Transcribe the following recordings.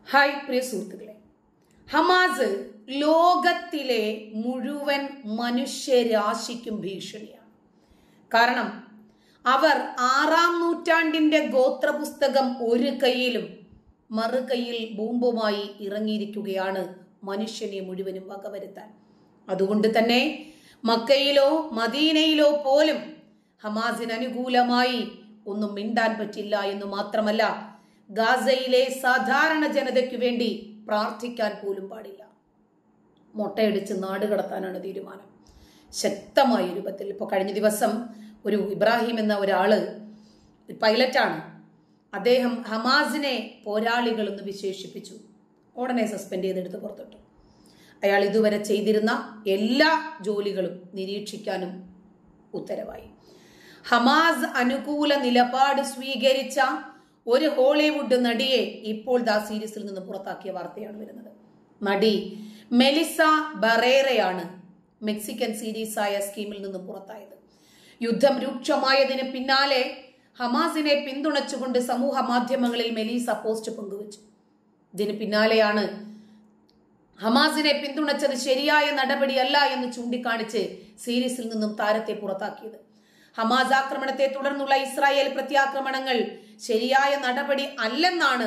hi പ്രിയ സുഹൃത്തുക്കളെ Hamas ലോകത്തിലെ മുഴുവൻ മനുഷ്യരാശിക്കും ഭീഷണിയാണ് കാരണം അവർ ആറാം നൂറ്റാണ്ടിന്റെ ഗോത്രപുസ്തകം ഒരു കൈയിലും മറു കൈയിൽ ബോംബുമായി ഇറങ്ങിയിരിക്കുകയാണ് മനുഷ്യനെ മുഴുവനും വകവരുത്താൻ അതുകൊണ്ട് തന്നെ മക്കയിലോ മദീനയിലോ പോലും ഹമാസിന് അനുകൂലമായി ഒന്നും മിണ്ടാൻ പറ്റില്ല എന്ന് മാത്രമല്ല ഗാസയിലെ സാധാരണ ജനതയ്ക്ക് വേണ്ടി പ്രാർത്ഥിക്കാൻ പോലും പാടില്ല മുട്ടയടിച്ച് നാട് കടത്താനാണ് തീരുമാനം ശക്തമായ രൂപത്തിൽ ഇപ്പോൾ കഴിഞ്ഞ ദിവസം ഒരു ഇബ്രാഹിം എന്ന ഒരാള് പൈലറ്റാണ് അദ്ദേഹം ഹമാസിനെ പോരാളികൾ എന്ന് വിശേഷിപ്പിച്ചു ഉടനെ സസ്പെൻഡ് ചെയ്തെടുത്ത് പുറത്തിട്ടു അയാൾ ഇതുവരെ ചെയ്തിരുന്ന എല്ലാ ജോലികളും നിരീക്ഷിക്കാനും ഉത്തരവായി ഹമാസ് അനുകൂല നിലപാട് സ്വീകരിച്ച ഒരു ഹോളിവുഡ് നടിയെ ഇപ്പോൾ ദാ സീരീസിൽ നിന്ന് പുറത്താക്കിയ വാർത്തയാണ് വരുന്നത് നടി മെലിസ ബറേറയാണ് മെക്സിക്കൻ സീരീസായ സ്കീമിൽ നിന്നും പുറത്തായത് യുദ്ധം രൂക്ഷമായതിന് പിന്നാലെ ഹമാസിനെ പിന്തുണച്ചുകൊണ്ട് സമൂഹ മാധ്യമങ്ങളിൽ മെലീസ പോസ്റ്റ് പങ്കുവച്ചു ഇതിന് പിന്നാലെയാണ് ഹമാസിനെ പിന്തുണച്ചത് ശരിയായ നടപടിയല്ല എന്ന് ചൂണ്ടിക്കാണിച്ച് സീരീസിൽ നിന്നും താരത്തെ പുറത്താക്കിയത് ഹമാസ് ആക്രമണത്തെ തുടർന്നുള്ള ഇസ്രായേൽ പ്രത്യാക്രമണങ്ങൾ ശരിയായ നടപടി അല്ലെന്നാണ്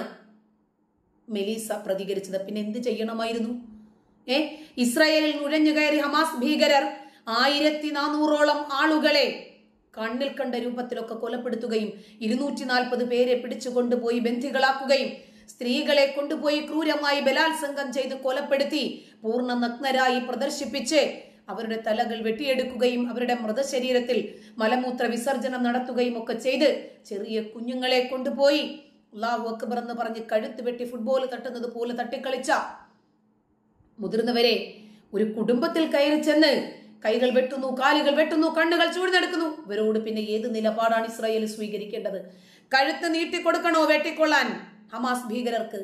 മെലീസ പ്രതികരിച്ചത് പിന്നെ എന്ത് ചെയ്യണമായിരുന്നു ഏ ഇസ്രായേലിൽ നുഴഞ്ഞു കയറി ഹമാസ് ഭീകരർ ആയിരത്തി നാനൂറോളം ആളുകളെ കണ്ണിൽ കണ്ട രൂപത്തിലൊക്കെ കൊലപ്പെടുത്തുകയും ഇരുന്നൂറ്റി നാൽപ്പത് പേരെ പിടിച്ചുകൊണ്ടുപോയി ബന്ധികളാക്കുകയും സ്ത്രീകളെ കൊണ്ടുപോയി ക്രൂരമായി ബലാത്സംഗം ചെയ്ത് കൊലപ്പെടുത്തി പൂർണ്ണ നഗ്നരായി പ്രദർശിപ്പിച്ച് അവരുടെ തലകൾ വെട്ടിയെടുക്കുകയും അവരുടെ മൃതശരീരത്തിൽ മലമൂത്ര വിസർജനം നടത്തുകയും ഒക്കെ ചെയ്ത് ചെറിയ കുഞ്ഞുങ്ങളെ കൊണ്ടുപോയി അള്ളാഹു അക്ബർ എന്ന് പറഞ്ഞ് കഴുത്ത് വെട്ടി ഫുട്ബോൾ തട്ടുന്നത് പോലെ തട്ടിക്കളിച്ച മുതിർന്നവരെ ഒരു കുടുംബത്തിൽ കയറി ചെന്ന് കൈകൾ വെട്ടുന്നു കാലുകൾ വെട്ടുന്നു കണ്ണുകൾ ചൂഴ്ന്നെടുക്കുന്നു ഇവരോട് പിന്നെ ഏത് നിലപാടാണ് ഇസ്രായേൽ സ്വീകരിക്കേണ്ടത് കഴുത്ത് നീട്ടിക്കൊടുക്കണോ വെട്ടിക്കൊള്ളാൻ ഹമാസ് ഭീകരർക്ക്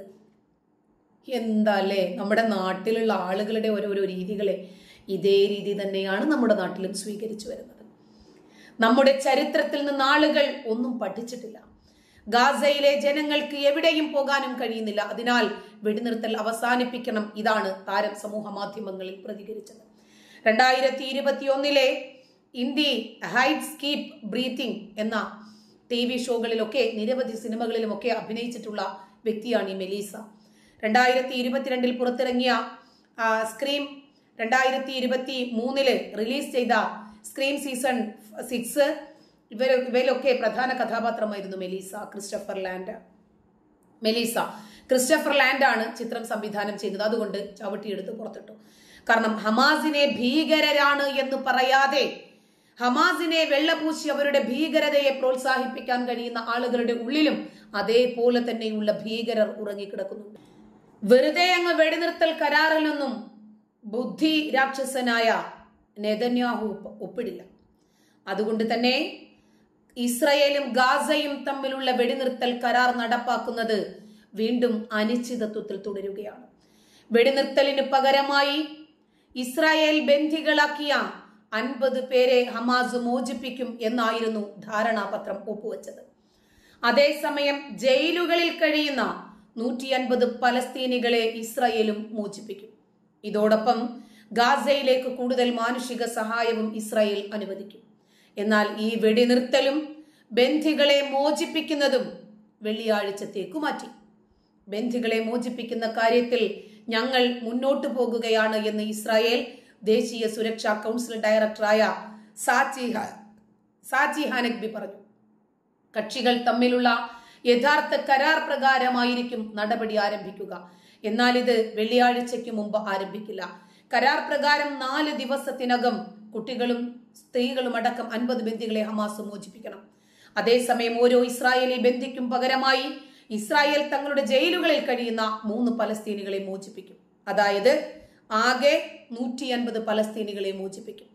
എന്താല്ലേ നമ്മുടെ നാട്ടിലുള്ള ആളുകളുടെ ഓരോരോ രീതികളെ ഇതേ രീതി തന്നെയാണ് നമ്മുടെ നാട്ടിലും സ്വീകരിച്ചു വരുന്നത് നമ്മുടെ ചരിത്രത്തിൽ നിന്ന് ആളുകൾ ഒന്നും പഠിച്ചിട്ടില്ല ഗാസയിലെ ജനങ്ങൾക്ക് എവിടെയും പോകാനും കഴിയുന്നില്ല അതിനാൽ വെടിനിർത്തൽ അവസാനിപ്പിക്കണം ഇതാണ് താരം സമൂഹ മാധ്യമങ്ങളിൽ പ്രതികരിച്ചത് രണ്ടായിരത്തി ഇരുപത്തി ഒന്നിലെ ഇന്ത്യ ഹൈറ്റ്സ് കീപ് ബ്രീത്തിങ് എന്ന ടി വി ഷോകളിലൊക്കെ നിരവധി സിനിമകളിലുമൊക്കെ അഭിനയിച്ചിട്ടുള്ള വ്യക്തിയാണ് ഈ മെലീസ രണ്ടായിരത്തി ഇരുപത്തിരണ്ടിൽ പുറത്തിറങ്ങിയ സ്ക്രീം രണ്ടായിരത്തി ഇരുപത്തി മൂന്നില് റിലീസ് ചെയ്ത സ്ക്രീം സീസൺ സിക്സ് ഇവർ ഇവയിലൊക്കെ പ്രധാന കഥാപാത്രമായിരുന്നു Melissa Christopher Land Melissa Christopher Land ആണ് ചിത്രം സംവിധാനം ചെയ്യുന്നത് അതുകൊണ്ട് ചവിട്ടിയെടുത്ത് പുറത്തിട്ടു കാരണം ഹമാസിനെ ഭീകരരാണ് എന്ന് പറയാതെ ഹമാസിനെ വെള്ളപൂശി അവരുടെ ഭീകരതയെ പ്രോത്സാഹിപ്പിക്കാൻ കഴിയുന്ന ആളുകളുടെ ഉള്ളിലും അതേപോലെ തന്നെയുള്ള ഭീകരർ ഉറങ്ങിക്കിടക്കുന്നുണ്ട് വെറുതെ അങ്ങ് വെടിനിർത്തൽ കരാറിൽ നിന്നും ബുദ്ധി രാക്ഷസനായ നെതന്യാഹു ഒപ്പിടില്ല അതുകൊണ്ട് തന്നെ ഇസ്രയേലും ഗാസയും തമ്മിലുള്ള വെടിനിർത്തൽ കരാർ നടപ്പാക്കുന്നത് വീണ്ടും അനിശ്ചിതത്വത്തിൽ തുടരുകയാണ് വെടിനിർത്തലിന് പകരമായി ഇസ്രായേൽ ബന്ധികളാക്കിയ അൻപത് പേരെ ഹമാസ് മോചിപ്പിക്കും എന്നായിരുന്നു ധാരണാപത്രം ഒപ്പുവെച്ചത് അതേസമയം ജയിലുകളിൽ കഴിയുന്ന നൂറ്റി അൻപത് പലസ്തീനികളെ ഇസ്രായേലും മോചിപ്പിക്കും ഇതോടൊപ്പം ഗാസയിലേക്ക് കൂടുതൽ മാനുഷിക സഹായവും ഇസ്രായേൽ അനുവദിക്കും എന്നാൽ ഈ വെടിനിർത്തലും ബന്ധികളെ മോചിപ്പിക്കുന്നതും വെള്ളിയാഴ്ചത്തേക്കു മാറ്റി ബന്ധികളെ മോചിപ്പിക്കുന്ന കാര്യത്തിൽ ഞങ്ങൾ മുന്നോട്ടു പോകുകയാണ് എന്ന് ഇസ്രായേൽ ദേശീയ സുരക്ഷാ കൗൺസിൽ ഡയറക്ടറായ സാച്ചി സാച്ചി ഹാനക്ബി പറഞ്ഞു കക്ഷികൾ തമ്മിലുള്ള യഥാർത്ഥ കരാർ പ്രകാരമായിരിക്കും നടപടി ആരംഭിക്കുക എന്നാൽ ഇത് വെള്ളിയാഴ്ചയ്ക്ക് മുമ്പ് ആരംഭിക്കില്ല കരാർ പ്രകാരം നാല് ദിവസത്തിനകം കുട്ടികളും സ്ത്രീകളും അടക്കം അൻപത് ബന്ദികളെ ഹമാസ് മോചിപ്പിക്കണം അതേസമയം ഓരോ ഇസ്രായേലി ബന്ദിക്കും പകരമായി ഇസ്രായേൽ തങ്ങളുടെ ജയിലുകളിൽ കഴിയുന്ന മൂന്ന് പലസ്തീനികളെ മോചിപ്പിക്കും അതായത് ആകെ നൂറ്റി അൻപത് പലസ്തീനികളെ മോചിപ്പിക്കും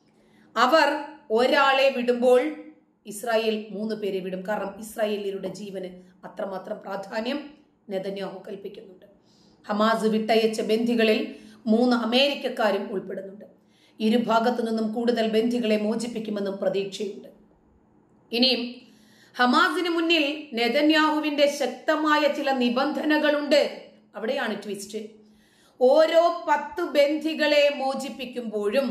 അവർ ഒരാളെ വിടുമ്പോൾ ഇസ്രായേൽ മൂന്ന് പേരെ വിടും കാരണം ഇസ്രായേലിയരുടെ ജീവന് അത്രമാത്രം പ്രാധാന്യം നെതന്യാഹു കൽപ്പിക്കുന്നുണ്ട് ഹമാസ് വിട്ടയച്ച ബന്ധികളിൽ മൂന്ന് അമേരിക്കക്കാരും ഉൾപ്പെടുന്നുണ്ട് ഇരുഭാഗത്തു നിന്നും കൂടുതൽ ബന്ധികളെ മോചിപ്പിക്കുമെന്നും പ്രതീക്ഷയുണ്ട് ഇനിയും ഹമാസിന് മുന്നിൽ നെതന്യാഹുവിന്റെ ശക്തമായ ചില നിബന്ധനകളുണ്ട് അവിടെയാണ് ട്വിസ്റ്റ് ഓരോ പത്ത് ബന്ധികളെ മോചിപ്പിക്കുമ്പോഴും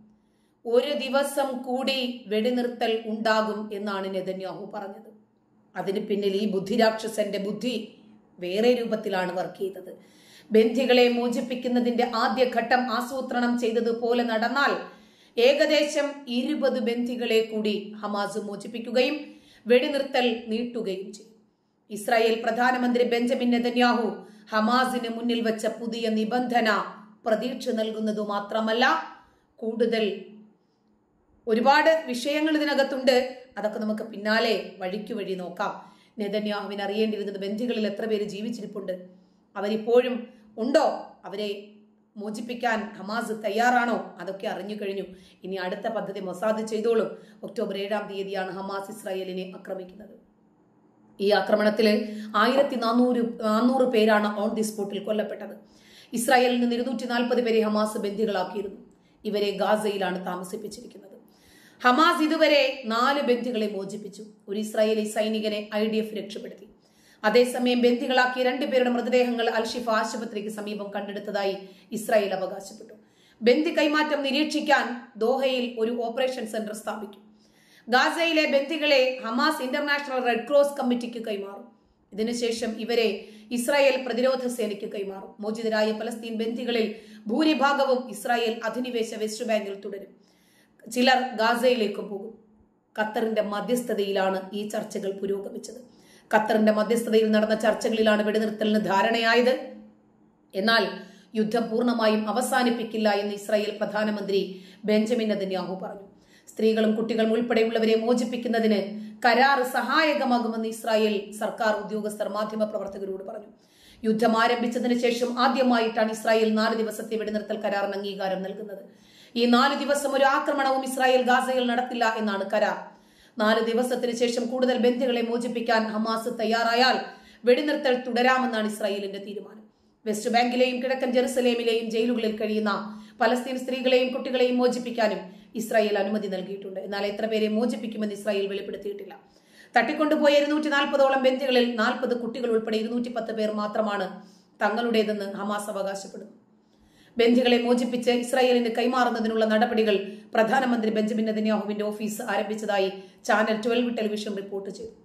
ഒരു ദിവസം കൂടി വെടിനിർത്തൽ ഉണ്ടാകും എന്നാണ് നെതന്യാഹു പറഞ്ഞത് അതിന് പിന്നിൽ ഈ ബുദ്ധിരാക്ഷസന്റെ ബുദ്ധി വേറെ രൂപത്തിലാണ് വർക്ക് ചെയ്തത് ബന്ധികളെ മോചിപ്പിക്കുന്നതിന്റെ ആദ്യ ഘട്ടം ആസൂത്രണം ചെയ്തതുപോലെ നടന്നാൽ ഏകദേശം ഇരുപത് ബന്ധികളെ കൂടി ഹമാസ് മോചിപ്പിക്കുകയും വെടിനിർത്തൽ നീട്ടുകയും ചെയ്യും ഇസ്രായേൽ പ്രധാനമന്ത്രി ബെഞ്ചമിൻ നെതന്യാഹു ഹമാസിന് മുന്നിൽ വെച്ച പുതിയ നിബന്ധന പ്രതീക്ഷ നൽകുന്നതു മാത്രമല്ല കൂടുതൽ ഒരുപാട് വിഷയങ്ങൾ ഇതിനകത്തുണ്ട് അതൊക്കെ നമുക്ക് പിന്നാലെ വഴിക്ക് വഴി നോക്കാം നെതന്യാഹുവിന് അറിയേണ്ടിയിരുന്നത് ബന്ധികളിൽ എത്ര പേര് ജീവിച്ചിരിപ്പുണ്ട് അവരിപ്പോഴും ഉണ്ടോ അവരെ മോചിപ്പിക്കാൻ ഹമാസ് തയ്യാറാണോ അതൊക്കെ അറിഞ്ഞു കഴിഞ്ഞു ഇനി അടുത്ത പദ്ധതി മൊസാദ് ചെയ്തോളും ഒക്ടോബർ ഏഴാം തീയതിയാണ് ഹമാസ് ഇസ്രായേലിനെ ആക്രമിക്കുന്നത് ഈ ആക്രമണത്തിൽ ആയിരത്തി നാനൂറ് നാനൂറ് പേരാണ് ഓൺ ദി സ്പോട്ടിൽ കൊല്ലപ്പെട്ടത് ഇസ്രായേലിൽ നിന്ന് ഇരുന്നൂറ്റി നാൽപ്പത് പേരെ ഹമാസ് ബന്ദികളാക്കിയിരുന്നു ഇവരെ ഗാസയിലാണ് താമസിപ്പിച്ചിരിക്കുന്നത് ഹമാസ് ഇതുവരെ നാല് ബന്ദികളെ മോചിപ്പിച്ചു ഒരു ഇസ്രായേലി സൈനികനെ ഐ ഡി എഫ് രക്ഷപ്പെടുത്തി അതേസമയം ബന്ദികളാക്കിയ രണ്ടുപേരുടെ മൃതദേഹങ്ങൾ അൽഷിഫ ആശുപത്രിക്ക് സമീപം കണ്ടെടുത്തതായി ഇസ്രായേൽ അവകാശപ്പെട്ടു ബന്ദി കൈമാറ്റം നിരീക്ഷിക്കാൻ ദോഹയിൽ ഒരു ഓപ്പറേഷൻ സെന്റർ സ്ഥാപിക്കും ഗാസയിലെ ബന്ദികളെ ഹമാസ് ഇന്റർനാഷണൽ റെഡ് ക്രോസ് കമ്മിറ്റിക്ക് കൈമാറും ഇതിനുശേഷം ഇവരെ ഇസ്രായേൽ പ്രതിരോധ സേനയ്ക്ക് കൈമാറും മോചിതരായ പലസ്തീൻ ബന്ദികളിൽ ഭൂരിഭാഗവും ഇസ്രായേൽ അധിനിവേശ വെസ്റ്റ് ബാങ്കിൽ തുടരും ചിലർ ഗാസയിലേക്ക് പോകും ഖത്തറിന്റെ മധ്യസ്ഥതയിലാണ് ഈ ചർച്ചകൾ പുരോഗമിച്ചത് ഖത്തറിന്റെ മധ്യസ്ഥതയിൽ നടന്ന ചർച്ചകളിലാണ് വെടിനിർത്തലിന് ധാരണയായത് എന്നാൽ യുദ്ധം പൂർണ്ണമായും അവസാനിപ്പിക്കില്ല എന്ന് ഇസ്രായേൽ പ്രധാനമന്ത്രി ബെഞ്ചമിൻ നെതന്യാഹു പറഞ്ഞു സ്ത്രീകളും കുട്ടികളും ഉൾപ്പെടെയുള്ളവരെ മോചിപ്പിക്കുന്നതിന് കരാർ സഹായകമാകുമെന്ന് ഇസ്രായേൽ സർക്കാർ ഉദ്യോഗസ്ഥർ മാധ്യമ പ്രവർത്തകരോട് പറഞ്ഞു യുദ്ധം ആരംഭിച്ചതിന് ശേഷം ആദ്യമായിട്ടാണ് ഇസ്രായേൽ നാല് ദിവസത്തെ വെടിനിർത്തൽ കരാറിന് അംഗീകാരം നൽകുന്നത് ഈ നാല് ദിവസം ഒരു ആക്രമണവും ഇസ്രായേൽ ഗാസയിൽ നടത്തില്ല എന്നാണ് കരാർ നാല് ദിവസത്തിന് ശേഷം കൂടുതൽ ബന്ധികളെ മോചിപ്പിക്കാൻ ഹമാസ് തയ്യാറായാൽ വെടിനിർത്തൽ തുടരാമെന്നാണ് ഇസ്രായേലിന്റെ തീരുമാനം വെസ്റ്റ് ബാങ്കിലെയും കിഴക്കൻ ജെറുസലേമിലെയും ജയിലുകളിൽ കഴിയുന്ന പലസ്തീൻ സ്ത്രീകളെയും കുട്ടികളെയും മോചിപ്പിക്കാനും ഇസ്രായേൽ അനുമതി നൽകിയിട്ടുണ്ട് എന്നാൽ എത്ര പേരെ മോചിപ്പിക്കുമെന്ന് ഇസ്രായേൽ വെളിപ്പെടുത്തിയിട്ടില്ല തട്ടിക്കൊണ്ടുപോയ ഇരുന്നൂറ്റി നാൽപ്പതോളം ബന്ധികളിൽ നാൽപ്പത് കുട്ടികൾ ഉൾപ്പെടെ ഇരുന്നൂറ്റി പത്ത് പേർ മാത്രമാണ് തങ്ങളുടേതെന്ന് ഹമാസ് അവകാശപ്പെടുന്നു ബന്ധികളെ മോചിപ്പിച്ച് ഇസ്രായേലിന് കൈമാറുന്നതിനുള്ള നടപടികൾ പ്രധാനമന്ത്രി ബെഞ്ചമിൻ നെതന്യാഹുവിന്റെ ഓഫീസ് ആരംഭിച്ചതായി ചാനൽ ട്വൽവ് ടെലിവിഷൻ റിപ്പോർട്ട് ചെയ്തു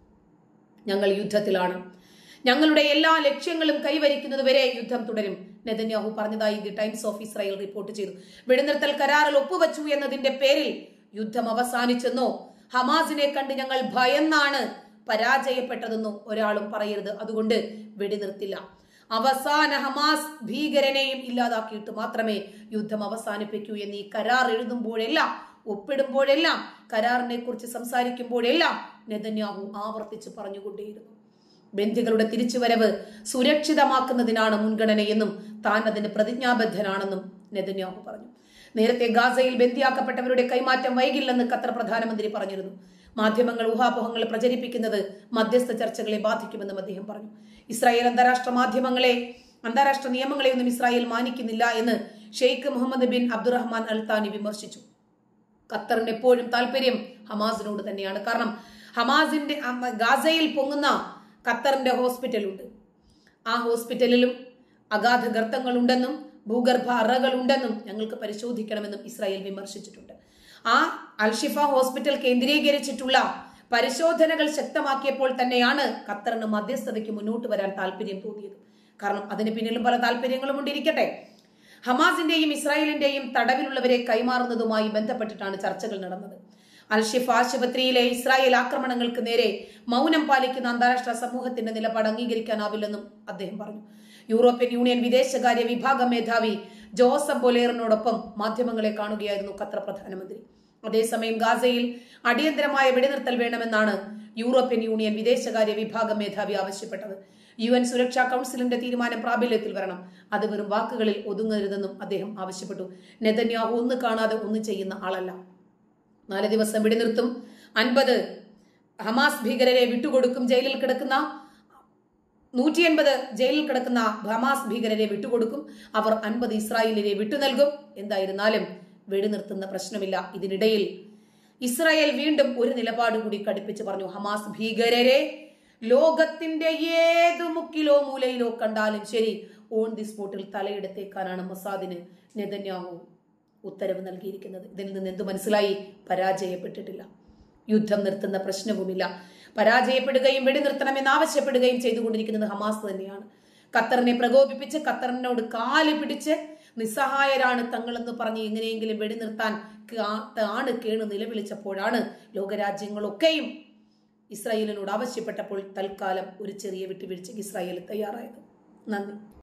ഞങ്ങൾ യുദ്ധത്തിലാണ് ഞങ്ങളുടെ എല്ലാ ലക്ഷ്യങ്ങളും കൈവരിക്കുന്നതുവരെ യുദ്ധം തുടരും നെതന്യാഹു പറഞ്ഞതായി the Times of Israel report ചെയ്തു വെടിനിർത്തൽ കരാറിൽ ഒപ്പുവച്ചു എന്നതിന്റെ പേരിൽ യുദ്ധം അവസാനിച്ചെന്നോ ഹമാസിനെ കണ്ട് ഞങ്ങൾ ഭയന്നാണ് പരാജയപ്പെട്ടതെന്നോ ഒരാളും പറയരുത് അതുകൊണ്ട് വെടിനിർത്തില്ല അവസാന ഹമാസ് ഭീകരനെയും ഇല്ലാതാക്കിയിട്ട് മാത്രമേ യുദ്ധം അവസാനിപ്പിക്കൂ എന്ന് ഈ കരാർ എഴുതുമ്പോഴെല്ലാം ഒപ്പിടുമ്പോഴെല്ലാം കരാറിനെ കുറിച്ച് സംസാരിക്കുമ്പോഴെല്ലാം നെതന്യാഹു ആവർത്തിച്ച് പറഞ്ഞുകൊണ്ടേയിരുന്നു ബന്ധികളുടെ തിരിച്ചുവരവ് സുരക്ഷിതമാക്കുന്നതിനാണ് മുൻഗണനയെന്നും താൻ അതിന് പ്രതിജ്ഞാബദ്ധനാണെന്നും നെതന്യാഹു പറഞ്ഞു നേരത്തെ ഗാസയിൽ ബന്ദിയാക്കപ്പെട്ടവരുടെ കൈമാറ്റം വൈകില്ലെന്ന് ഖത്തർ പ്രധാനമന്ത്രി പറഞ്ഞിരുന്നു മാധ്യമങ്ങൾ ഊഹാപോഹങ്ങൾ പ്രചരിപ്പിക്കുന്നത് മധ്യസ്ഥ ചർച്ചകളെ ബാധിക്കുമെന്നും അദ്ദേഹം പറഞ്ഞു ഇസ്രായേൽ അന്താരാഷ്ട്ര മാധ്യമങ്ങളെ അന്താരാഷ്ട്ര നിയമങ്ങളെയൊന്നും ഇസ്രായേൽ മാനിക്കുന്നില്ല എന്ന് Sheikh Muhammad bin Abdulrahman al Thani വിമർശിച്ചു ഖത്തറിന് എപ്പോഴും താല്പര്യം ഹമാസിനോട് തന്നെയാണ് കാരണം ഹമാസിന്റെ അം- ഗാസയിൽ പൊങ്ങുന്ന ഖത്തറിന്റെ ഹോസ്പിറ്റലുണ്ട് ആ ഹോസ്പിറ്റലിലും അഗാധ ഗർത്തങ്ങളുണ്ടെന്നും ഭൂഗർഭ അറകളുണ്ടെന്നും ഞങ്ങൾക്ക് പരിശോധിക്കണമെന്നും ഇസ്രായേൽ വിമർശിച്ചിട്ടുണ്ട് ആ അൽഷിഫ ഹോസ്പിറ്റൽ കേന്ദ്രീകരിച്ചിട്ടുള്ള പരിശോധനകൾ ശക്തമാക്കിയപ്പോൾ തന്നെയാണ് ഖത്തറിന് മധ്യസ്ഥതയ്ക്ക് മുന്നോട്ട് വരാൻ താല്പര്യം തോന്നിയത് കാരണം അതിന് പിന്നിലും പല താല്പര്യങ്ങളും കൊണ്ടിരിക്കട്ടെ ഹമാസിന്റെയും ഇസ്രായേലിന്റെയും തടവിലുള്ളവരെ കൈമാറുന്നതുമായി ബന്ധപ്പെട്ടിട്ടാണ് ചർച്ചകൾ നടന്നത് അൽഷിഫ് ആശുപത്രിയിലെ ഇസ്രായേൽ ആക്രമണങ്ങൾക്ക് നേരെ മൗനം പാലിക്കുന്ന അന്താരാഷ്ട്ര സമൂഹത്തിന്റെ നിലപാട് അംഗീകരിക്കാനാവില്ലെന്നും അദ്ദേഹം പറഞ്ഞു യൂറോപ്യൻ യൂണിയൻ വിദേശകാര്യ വിഭാഗ മേധാവി ജോസഫ് ബൊലേറിനോടൊപ്പം മാധ്യമങ്ങളെ കാണുകയായിരുന്നു ഖത്തർ പ്രധാനമന്ത്രി അതേസമയം ഗാസയിൽ അടിയന്തരമായ വെടിനിർത്തൽ വേണമെന്നാണ് യൂറോപ്യൻ യൂണിയൻ വിദേശകാര്യ വിഭാഗ മേധാവി ആവശ്യപ്പെട്ടത് യു എൻ സുരക്ഷാ കൗൺസിലിന്റെ തീരുമാനം പ്രാബല്യത്തിൽ വരണം അത് വെറും വാക്കുകളിൽ ഒതുങ്ങരുതെന്നും അദ്ദേഹം ആവശ്യപ്പെട്ടു നെതന്യാഹു ഒന്ന് കാണാതെ ഒന്ന് ചെയ്യുന്ന ആളല്ല നാല് ദിവസം വെടിനിർത്തും അൻപത് ഹമാസ് ഭീകരരെ വിട്ടുകൊടുക്കും ജയിലിൽ കിടക്കുന്ന നൂറ്റി എൺപത് ജയിലിൽ കിടക്കുന്ന ഹമാസ് ഭീകരരെ വിട്ടുകൊടുക്കും അവർ അൻപത് ഇസ്രായേലിനെ വിട്ടുനൽകും എന്തായിരുന്നാലും വെടിനിർത്തുന്ന പ്രശ്നമില്ല ഇതിനിടയിൽ ഇസ്രായേൽ വീണ്ടും ഒരു നിലപാട് കൂടി കടുപ്പിച്ച് പറഞ്ഞു ഹമാസ് ഭീകരരെ ലോകത്തിന്റെ ഏത് മുക്കിലോ മൂലയിലോ കണ്ടാലും ശരി ഓൺ ദി സ്പോട്ടിൽ തലയെടുത്തേക്കാനാണ് മൊസാദിന് നെതന്യാഹു ഉത്തരവ് നൽകിയിരിക്കുന്നത് ഇതിൽ നിന്ന് എന്തു മനസ്സിലായി പരാജയപ്പെട്ടിട്ടില്ല യുദ്ധം നിർത്തുന്ന പ്രശ്നവുമില്ല പരാജയപ്പെടുകയും വെടിനിർത്തണമെന്ന് ആവശ്യപ്പെടുകയും ചെയ്തുകൊണ്ടിരിക്കുന്നത് ഹമാസ് തന്നെയാണ് ഖത്തറിനെ പ്രകോപിപ്പിച്ച് ഖത്തറിനോട് കാല് പിടിച്ച് നിസ്സഹായരാണ് തങ്ങളെന്ന് പറഞ്ഞ് എങ്ങനെയെങ്കിലും വെടിനിർത്താൻ കാ- താണ് കേണ് നിലവിളിച്ചപ്പോഴാണ് ലോകരാജ്യങ്ങളൊക്കെയും ഇസ്രായേലിനോട് ആവശ്യപ്പെട്ടപ്പോൾ തൽക്കാലം ഒരു ചെറിയ വിട്ടുവീഴ്ചയ്ക്ക് ഇസ്രായേൽ തയ്യാറായത് നന്ദി